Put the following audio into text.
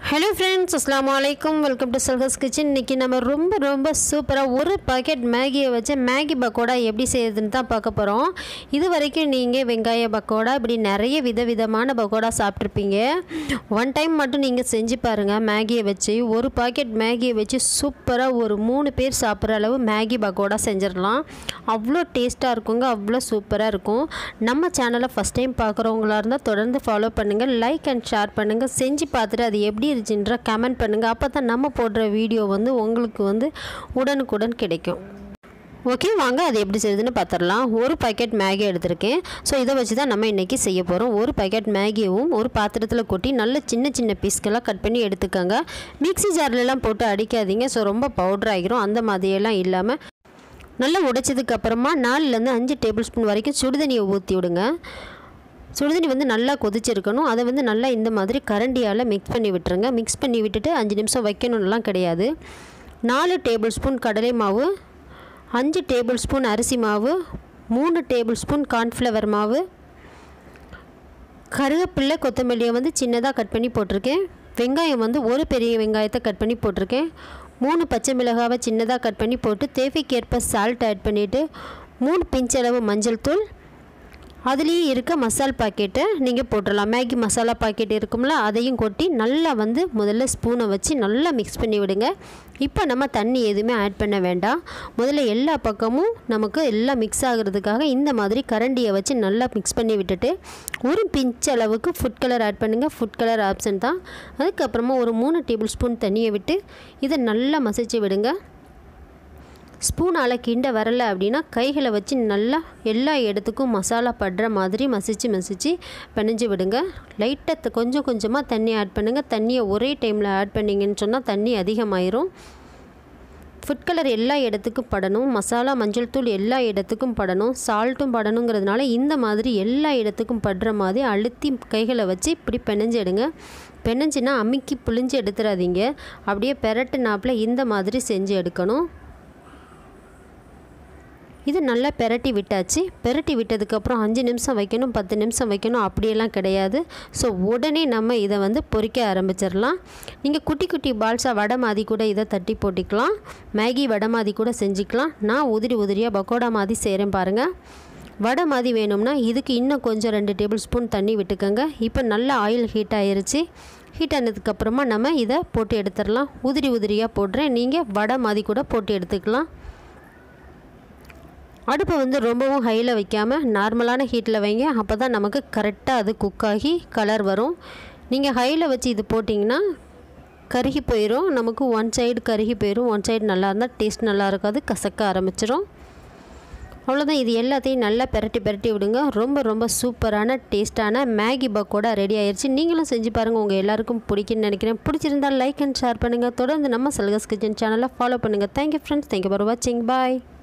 hello friends அஸ்லாம் வலைக்கம் welcome to சல்கஸ் kitchen இன்றைக்கி நம்ம ரொம்ப ரொம்ப சூப்பராக ஒரு பாக்கெட் மேகியை வச்சு மேகி பக்கோடா எப்படி செய்யுதுன்னு தான் பார்க்க போகிறோம் இது வரைக்கும் நீங்கள் வெங்காய பக்கோடா இப்படி நிறைய விதவிதமான பக்கோடா சாப்பிட்ருப்பீங்க ஒன் டைம் மட்டும் நீங்கள் செஞ்சு பாருங்கள் மேகியை வச்சு ஒரு பாக்கெட் மேகியை வச்சு சூப்பராக ஒரு மூணு பேர் சாப்பிட்ற அளவு மேகி பக்கோடா செஞ்சிடலாம் அவ்வளோ டேஸ்ட்டாக இருக்குங்க அவ்வளோ சூப்பராக இருக்கும் நம்ம சேனலை ஃபஸ்ட் டைம் பார்க்குறவங்களா இருந்தால் தொடர்ந்து ஃபாலோ பண்ணுங்கள் லைக் அண்ட் ஷேர் பண்ணுங்கள் செஞ்சு பார்த்துட்டு அது எப்படி இருந்துச்சுன்ற கமெண்ட் பண்ணுங்கள் அப்போ தான் நம்ம போடுற வீடியோ வந்து உங்களுக்கு வந்து உடனுக்குடன் கிடைக்கும் ஓகே வாங்க அது எப்படி செய்யுதுன்னு பார்த்துடலாம் ஒரு பாக்கெட் மேகி எடுத்திருக்கேன் ஸோ இதை வச்சு தான் நம்ம இன்றைக்கி செய்ய போகிறோம் ஒரு பாக்கெட் மேகியும் ஒரு பாத்திரத்தில் கொட்டி நல்ல சின்ன சின்ன பீஸ்கெல்லாம் கட் பண்ணி எடுத்துக்கோங்க மிக்ஸி ஜார்லலாம் போட்டு அடிக்காதீங்க ஸோ ரொம்ப பவுடர் ஆகிரும் அந்த மாதிரியெல்லாம் இல்லாமல் நல்லா உடைச்சதுக்கு அப்புறமா நாலுலேருந்து அஞ்சு டேபிள் ஸ்பூன் வரைக்கும் சுடுதண்ணியை ஊற்றி விடுங்க சுடுதண்ணி வந்து நல்லா கொதிச்சிருக்கணும் அதை வந்து நல்லா இந்த மாதிரி கரண்டியால் மிக்ஸ் பண்ணி விட்டுருங்க மிக்ஸ் பண்ணி விட்டுட்டு அஞ்சு நிமிஷம் வைக்கணும்லாம் கிடையாது நாலு டேபிள் ஸ்பூன் கடலை மாவு அஞ்சு டேபிள் ஸ்பூன் அரிசி மாவு மூணு டேபிள் ஸ்பூன் கார்ன்ஃப்ளவர் மாவு கருவேப்பில்லை கொத்தமல்லியை வந்து சின்னதாக கட் பண்ணி போட்டிருக்கேன் வெங்காயம் வந்து ஒரு பெரிய வெங்காயத்தை கட் பண்ணி போட்டிருக்கேன் மூணு பச்சை மிளகாவை சின்னதாக கட் பண்ணி போட்டு தேவைக்கேற்ப சால்ட் ஆட் பண்ணிவிட்டு மூணு பிஞ்ச் அளவு மஞ்சள் தூள் அதுலேயே இருக்க மசால் பாக்கெட்டை நீங்கள் போட்டுடலாம் மேகி மசாலா பாக்கெட் இருக்கும்ல அதையும் கொட்டி நல்லா வந்து முதல்ல ஸ்பூனை வச்சு நல்லா மிக்ஸ் பண்ணி விடுங்க இப்போ நம்ம தண்ணி எதுவுமே ஆட் பண்ண வேண்டாம் முதல்ல எல்லா பக்கமும் நமக்கு எல்லாம் மிக்ஸ் ஆகிறதுக்காக இந்த மாதிரி கரண்டியை வச்சு நல்லா மிக்ஸ் பண்ணி விட்டுட்டு ஒரு பிஞ்ச் அளவுக்கு ஃபுட் கலர் ஆட் பண்ணுங்கள் ஃபுட் கலர் ஆப்ஷன் தான் அதுக்கப்புறமா ஒரு மூணு டேபிள் ஸ்பூன் தண்ணியை விட்டு இதை நல்லா மசிச்சு விடுங்க ஸ்பூனால் கிண்ட வரலை அப்படின்னா கைகளை வச்சு நல்லா எல்லா இடத்துக்கும் மசாலா படுற மாதிரி மசிச்சு மசிச்சு பிணைஞ்சு விடுங்க லைட்டாக கொஞ்சம் கொஞ்சமாக தண்ணி ஆட் பண்ணுங்கள் தண்ணியை ஒரே டைமில் ஆட் பண்ணிங்கன்னு சொன்னால் தண்ணி அதிகமாயிரும் ஃபுட் கலர் எல்லா இடத்துக்கும் படணும் மசாலா மஞ்சள் தூள் எல்லா இடத்துக்கும் படணும் சால்ட்டும் படணுங்கிறதுனால இந்த மாதிரி எல்லா இடத்துக்கும் படுற மாதிரி அழுத்தி கைகளை வச்சு இப்படி பிணைஞ்சு எடுங்க பிணைஞ்சினா அமுக்கி புளிஞ்சு எடுத்துடாதீங்க அப்படியே பெரட்டு நாப்பில் இந்த மாதிரி செஞ்சு எடுக்கணும் இது நல்லா பெரட்டி விட்டாச்சு பெரட்டி விட்டதுக்கப்புறம் அஞ்சு நிமிஷம் வைக்கணும் பத்து நிமிஷம் வைக்கணும் அப்படியெல்லாம் கிடையாது ஸோ உடனே நம்ம இதை வந்து பொரிக்க ஆரம்பிச்சிடலாம் நீங்கள் குட்டி குட்டி பால்ஸாக வடை மாதிரி கூட இதை தட்டி போட்டிக்கலாம் மேகி வடை மாதிரி கூட செஞ்சுக்கலாம் நான் உதிரி உதிரியாக பக்கோடா மாதிரி செய்கிறேன் பாருங்கள் வடை மாதிரி வேணும்னா இதுக்கு இன்னும் கொஞ்சம் ரெண்டு டேபிள் ஸ்பூன் தண்ணி விட்டுக்கோங்க இப்போ நல்லா ஆயில் ஹீட் ஆயிருச்சு ஹீட் ஆனதுக்கப்புறமா நம்ம இதை போட்டு எடுத்துடலாம் உதிரி உதிரியாக போடுறேன் நீங்கள் வடை மாதிரி கூட போட்டு எடுத்துக்கலாம் அடுப்பை வந்து ரொம்பவும் ஹையில் வைக்காமல் நார்மலான ஹீட்டில் வைங்க அப்போ தான் நமக்கு கரெக்டாக அது குக் ஆகி கலர் வரும் நீங்கள் ஹையில் வச்சு இது போட்டிங்கன்னா கருகி போயிடும் நமக்கு ஒன் சைடு கருகி போயிடும் ஒன் சைடு நல்லா இருந்தால் டேஸ்ட் நல்லா இருக்காது கசக்க ஆரம்பிச்சிடும் அவ்வளோதான் இது எல்லாத்தையும் நல்லா பெரட்டி பெரட்டி விடுங்க ரொம்ப ரொம்ப சூப்பரான டேஸ்ட்டான மேகி பக்கோடா ரெடி ஆயிடுச்சு நீங்களும் செஞ்சு பாருங்கள் உங்கள் எல்லாருக்கும் பிடிக்குன்னு நினைக்கிறேன் பிடிச்சிருந்தால் லைக் அண்ட் ஷேர் பண்ணுங்கள் தொடர்ந்து நம்ம சல்கஸ் கிச்சன் சேனலை ஃபாலோ பண்ணுங்கள் தேங்க்யூ ஃப்ரெண்ட்ஸ் தேங்க்யூ ஃபார் வாட்சிங் பாய்